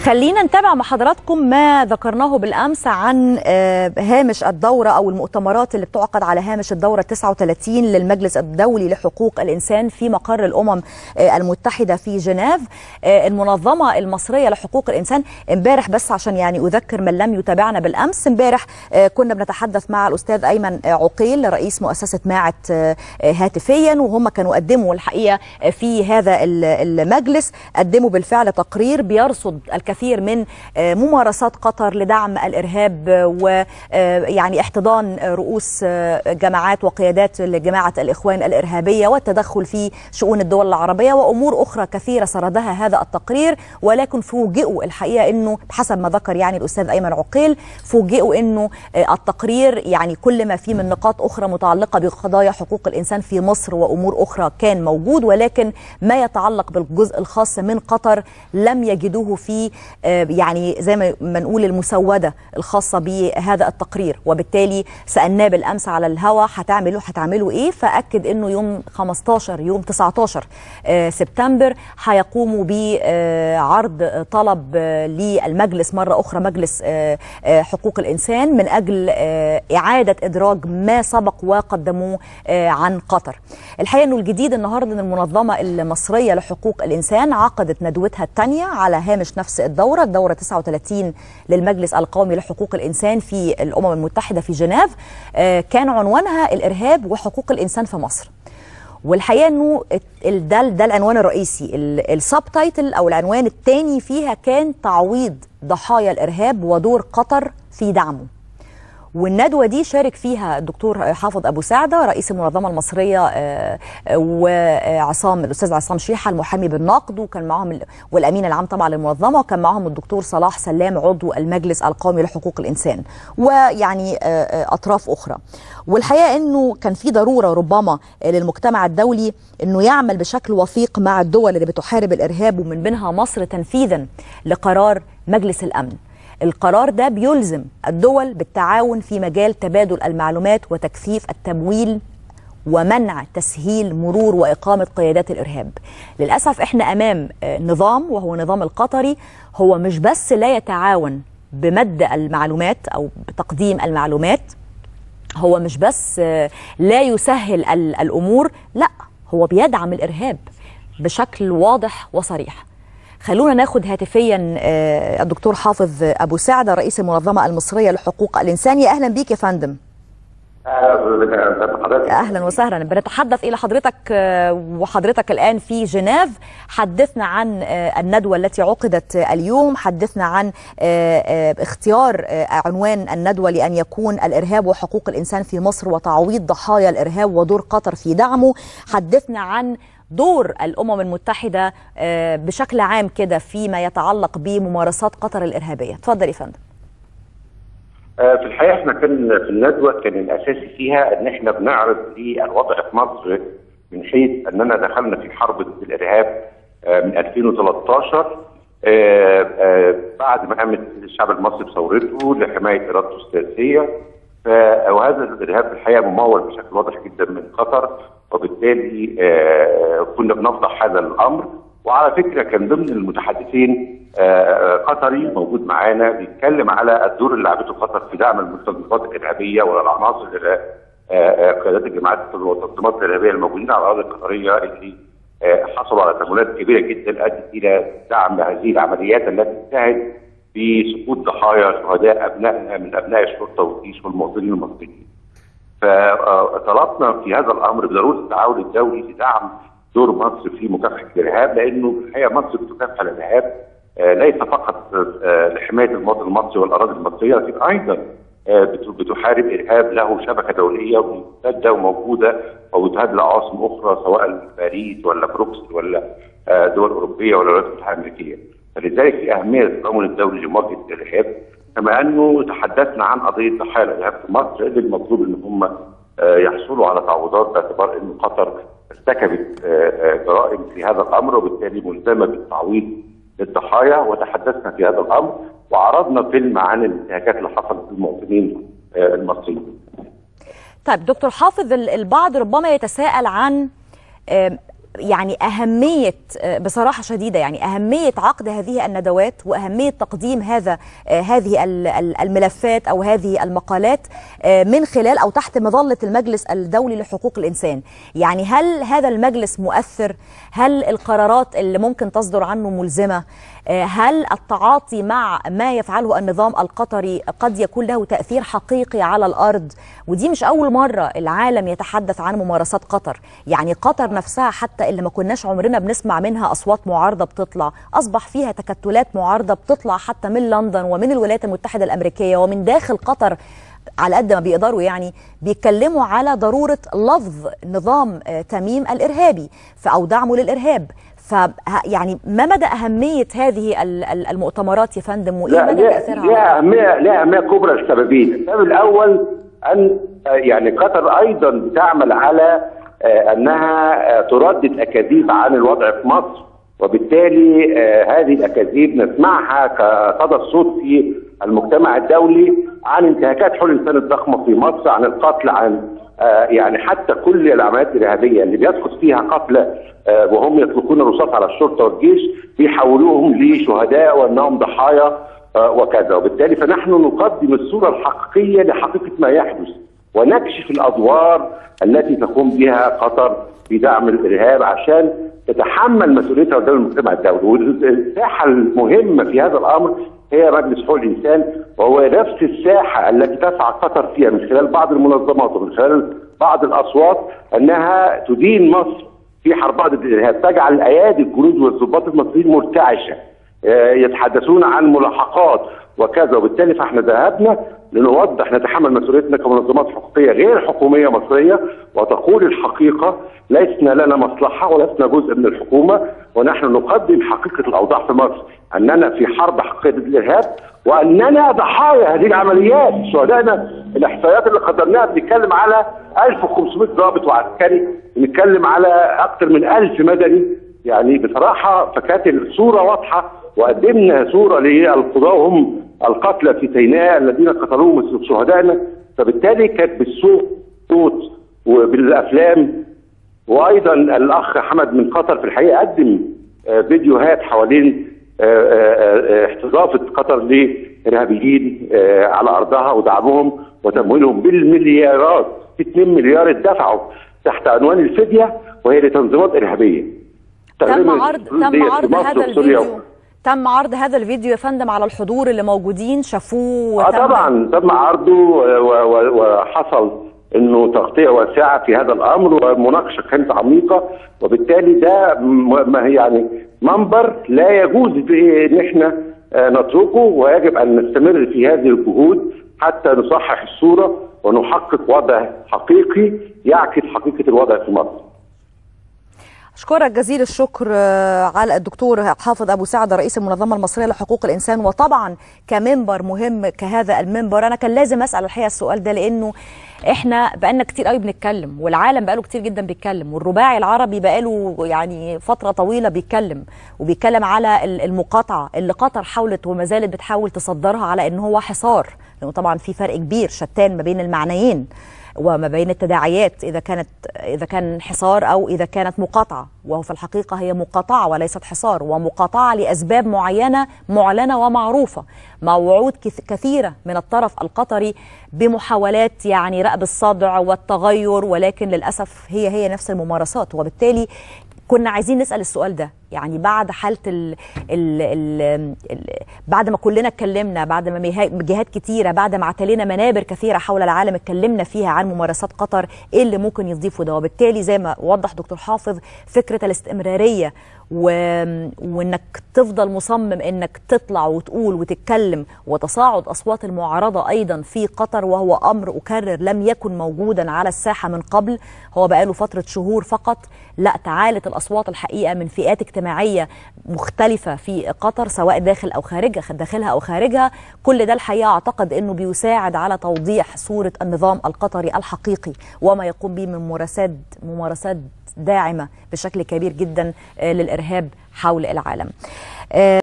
خلينا نتابع مع حضراتكم ما ذكرناه بالامس عن هامش الدوره او المؤتمرات اللي بتعقد على هامش الدوره 39 للمجلس الدولي لحقوق الانسان في مقر الامم المتحده في جنيف المنظمه المصريه لحقوق الانسان امبارح بس عشان يعني اذكر من لم يتابعنا بالامس امبارح كنا بنتحدث مع الاستاذ ايمن عقيل رئيس مؤسسه ماعت هاتفيا وهم كانوا قدموا الحقيقه في هذا المجلس قدموا بالفعل تقرير بيرصد الكثير من ممارسات قطر لدعم الارهاب ويعني احتضان رؤوس جماعات وقيادات لجماعه الاخوان الارهابيه والتدخل في شؤون الدول العربيه وامور اخرى كثيره سردها هذا التقرير ولكن فوجئوا الحقيقه انه حسب ما ذكر يعني الاستاذ ايمن عقيل فوجئوا انه التقرير يعني كل ما فيه من نقاط اخرى متعلقه بقضايا حقوق الانسان في مصر وامور اخرى كان موجود ولكن ما يتعلق بالجزء الخاص من قطر لم يجدوه في يعني زي ما نقول المسوده الخاصه بهذا التقرير وبالتالي سالناه بالامس على الهوا هتعملوا هتعملوا ايه فاكد انه يوم 15 يوم 19 سبتمبر هيقوموا بعرض طلب للمجلس مره اخرى مجلس حقوق الانسان من اجل اعاده ادراج ما سبق وقدموه عن قطر الحقيقه انه الجديد النهارده ان المنظمه المصريه لحقوق الانسان عقدت ندوتها الثانيه على هامش نفس الدوره الدوره 39 للمجلس القومي لحقوق الانسان في الامم المتحده في جنيف كان عنوانها الارهاب وحقوق الانسان في مصر والحقيقه انه ده ده العنوان الرئيسي السب تايتل او العنوان الثاني فيها كان تعويض ضحايا الارهاب ودور قطر في دعمه والندوة دي شارك فيها الدكتور حافظ أبو سعدة رئيس المنظمة المصرية وعصام الأستاذ عصام شيحة المحامي بالنقد وكان معهم والأمين العام طبعا للمنظمة وكان معهم الدكتور صلاح سلام عضو المجلس القومي لحقوق الإنسان ويعني أطراف أخرى والحقيقة أنه كان في ضرورة ربما للمجتمع الدولي أنه يعمل بشكل وثيق مع الدول اللي بتحارب الإرهاب ومن بينها مصر تنفيذا لقرار مجلس الأمن القرار ده بيلزم الدول بالتعاون في مجال تبادل المعلومات وتكثيف التمويل ومنع تسهيل مرور وإقامة قيادات الإرهاب للأسف إحنا أمام نظام وهو النظام القطري هو مش بس لا يتعاون بمد المعلومات أو بتقديم المعلومات هو مش بس لا يسهل الأمور لا هو بيدعم الإرهاب بشكل واضح وصريح خلونا ناخد هاتفيا الدكتور حافظ ابو سعده رئيس المنظمه المصريه لحقوق الانسان يا اهلا بيك يا فندم اهلا وسهلا بنتحدث الى حضرتك وحضرتك الان في جنيف حدثنا عن الندوه التي عقدت اليوم حدثنا عن اختيار عنوان الندوه لان يكون الارهاب وحقوق الانسان في مصر وتعويض ضحايا الارهاب ودور قطر في دعمه حدثنا عن دور الامم المتحده بشكل عام كده فيما يتعلق بممارسات قطر الارهابيه اتفضل يا فندم في الحقيقه احنا كان في الندوه كان الاساسي فيها ان احنا بنعرض الوضع في مصر من حيث اننا دخلنا في حرب ضد الارهاب من 2013 بعد ما قامت الشعب المصري بثورته لحمايه ارادته السياسيه وهذا الارهاب في الحقيقه ممول بشكل واضح جدا من قطر وبالتالي آه كنا بنفضح هذا الامر وعلى فكره كان ضمن المتحدثين آه قطري موجود معانا بيتكلم على الدور اللي لعبته قطر في دعم المستنقذات الارهابيه والعناصر آه قيادات الجماعات والتنظيمات الارهابيه الموجودين على الارض القطريه اللي حصلوا على تمويلات كبيره جدا ادت الى دعم هذه العمليات التي تساعد في سقوط ضحايا شهداء ابنائنا من ابناء الشرطه والجيش والمواطنين المصريين. فطلبنا في هذا الامر بضروره التعاون الدولي لدعم دور مصر في مكافحه الارهاب لانه في الحقيقه مصر بتكافح الارهاب ليس فقط لحمايه المواطن المصري والاراضي المصريه لكن ايضا بتحارب ارهاب له شبكه دوليه وممتده وموجوده وبتهدد لعواصم اخرى سواء باريس ولا بروكسل ولا دول اوروبيه ولا الولايات المتحده الامريكيه فلذلك في اهميه التضامن الدولي لمواجهه الارهاب كما انه تحدثنا عن قضيه ضحايا الارهاب في مصر اللي المطلوب ان هم يحصلوا على تعويضات باعتبار ان قطر ارتكبت جرائم في هذا الامر وبالتالي ملزمه بالتعويض للضحايا وتحدثنا في هذا الامر وعرضنا فيلم عن الانتهاكات اللي حصلت للمواطنين المصريين. طيب دكتور حافظ البعض ربما يتساءل عن يعني أهمية بصراحة شديدة يعني أهمية عقد هذه الندوات وأهمية تقديم هذا هذه الملفات أو هذه المقالات من خلال أو تحت مظلة المجلس الدولي لحقوق الإنسان يعني هل هذا المجلس مؤثر هل القرارات اللي ممكن تصدر عنه ملزمة هل التعاطي مع ما يفعله النظام القطري قد يكون له تأثير حقيقي على الأرض ودي مش أول مرة العالم يتحدث عن ممارسات قطر يعني قطر نفسها حتى اللي ما كناش عمرنا بنسمع منها أصوات معارضة بتطلع أصبح فيها تكتلات معارضة بتطلع حتى من لندن ومن الولايات المتحدة الأمريكية ومن داخل قطر على قد ما بيقدروا يعني بيتكلموا على ضرورة لفظ نظام تميم الإرهابي أو دعمه للإرهاب ف يعني ما مدى اهميه هذه المؤتمرات يا فندم وايه مدى تاثيرها؟ لها اهميه لها اهميه كبرى لسببين، السبب الاول ان يعني قطر ايضا بتعمل على انها تردد اكاذيب عن الوضع في مصر وبالتالي هذه الاكاذيب نسمعها كصدى الصوت في المجتمع الدولي عن انتهاكات حقوق الانسان الضخمه في مصر عن القتل عن يعني حتى كل العمليات الارهابيه اللي بيسقط فيها قتلى وهم يطلقون الرصاص على الشرطه والجيش بيحولوهم لشهداء وانهم ضحايا وكذا وبالتالي فنحن نقدم الصوره الحقيقيه لحقيقه ما يحدث ونكشف الادوار التي تقوم بها قطر في دعم الارهاب عشان تتحمل مسؤوليتها قدام المجتمع الدولي والساحه المهمه في هذا الامر هي مجلس حقوق الانسان وهو نفس الساحه التي تسعى قطر فيها من خلال بعض المنظمات ومن خلال بعض الاصوات انها تدين مصر في حرب ضد الارهاب تجعل ايادي الجنود والضباط المصريين مرتعشه يتحدثون عن ملاحقات وكذا وبالتالي فاحنا ذهبنا لنوضح نتحمل مسؤوليتنا كمنظمات حقوقيه غير حكوميه مصريه وتقول الحقيقه لسنا لنا مصلحه ولسنا جزء من الحكومه ونحن نقدم حقيقه الاوضاع في مصر اننا في حرب حقيقيه ضد الارهاب واننا ضحايا هذه العمليات شهدائنا الاحصائيات اللي قدرناها بنتكلم على 1500 ضابط وعسكري بنتكلم على اكثر من 1000 مدني يعني بصراحه فكانت الصوره واضحه وقدمنا صوره للقضاه هم القتلى في سيناء الذين قتلوهم شهدائنا فبالتالي كانت بالصوت وبالافلام وايضا الاخ حمد من قطر في الحقيقه قدم فيديوهات حوالين استضافه قطر لارهابيين على ارضها ودعمهم وتمويلهم بالمليارات 2 مليار اتدفعوا تحت عنوان الفديه وهي لتنظيمات ارهابيه تم عرض تم عرض هذا الفيديو تم عرض هذا الفيديو يا فندم على الحضور اللي موجودين شافوه اه طبعا تم عرضه وحصل انه تغطيه واسعه في هذا الامر ومناقشه كانت عميقه وبالتالي ده ما يعني منبر لا يجوز ان احنا نتركه ويجب ان نستمر في هذه الجهود حتى نصحح الصوره ونحقق وضع حقيقي يعكس حقيقه الوضع في مصر. أشكرك جزيل الشكر على الدكتور حافظ أبو سعد رئيس المنظمة المصرية لحقوق الإنسان وطبعا كمنبر مهم كهذا المنبر أنا كان لازم أسأل الحقيقة السؤال ده لأنه احنا بقالنا كتير قوي بنتكلم والعالم بقاله كتير جدا بيتكلم والرباعي العربي بقاله يعني فتره طويله بيتكلم وبيتكلم على المقاطعه اللي قطر حاولت وما زالت بتحاول تصدرها على ان هو حصار لانه طبعا في فرق كبير شتان ما بين المعنيين وما بين التداعيات اذا كانت اذا كان حصار او اذا كانت مقاطعه وهو في الحقيقه هي مقاطعه وليست حصار ومقاطعه لاسباب معينه معلنه ومعروفه مع وعود كثيره من الطرف القطري بمحاولات يعني رأب الصدع والتغير ولكن للاسف هي هي نفس الممارسات وبالتالي كنا عايزين نسال السؤال ده يعني بعد حاله ال ال ال ال بعد ما كلنا اتكلمنا بعد ما جهات كتيره بعد ما اعتلينا منابر كثيره حول العالم اتكلمنا فيها عن ممارسات قطر ايه اللي ممكن يضيفه ده وبالتالي زي ما وضح دكتور حافظ فكره الاستمراريه و... وانك تفضل مصمم انك تطلع وتقول وتتكلم وتصاعد اصوات المعارضه ايضا في قطر وهو امر اكرر لم يكن موجودا على الساحه من قبل هو بقاله فتره شهور فقط لا تعالت الاصوات الحقيقه من فئات اجتماعيه مختلفه في قطر سواء داخل او خارجها داخلها او خارجها كل ده الحقيقه اعتقد انه بيساعد على توضيح صوره النظام القطري الحقيقي وما يقوم به من ممارسات ممارسات داعمه بشكل كبير جدا للارهاب حول العالم